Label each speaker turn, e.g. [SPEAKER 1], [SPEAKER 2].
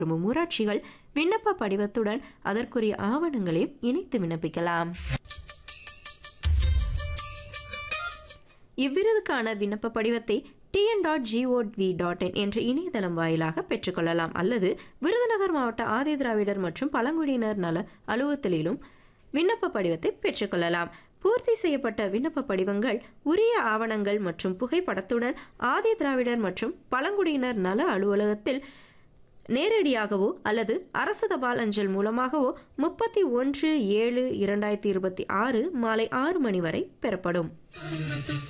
[SPEAKER 1] விரும்பும் ஊராட்சிகள் விண்ணப்ப படிவத்துடன் அதற்குரிய ஆவணங்களையும் இணைத்து விண்ணப்பிக்கலாம் இவ்விருதுக்கான விண்ணப்ப படிவத்தை TN dot gov dot in என்ற இணையதளம் வாயிலாக பெற்றுக்கொள்ளலாம் அல்லது விருதுநகர் மாவட்ட ஆதி திராவிடர் மற்றும் பழங்குடியினர் நல அலுவலகத்திலும் விண்ணப்ப படிவத்தை பெற்றுக்கொள்ளலாம் பூர்த்தி செய்யப்பட்ட விண்ணப்ப படிவங்கள் உரிய ஆவணங்கள் மற்றும் புகைப்படத்துடன் ஆதி திராவிடர் மற்றும் பழங்குடியினர் நல அலுவலகத்தில் நேரடியாகவோ அல்லது அரசு தபால் அஞ்சல் மூலமாகவோ முப்பத்தி ஒன்று ஏழு இரண்டாயிரத்தி இருபத்தி ஆறு மாலை ஆறு மணி வரை பெறப்படும்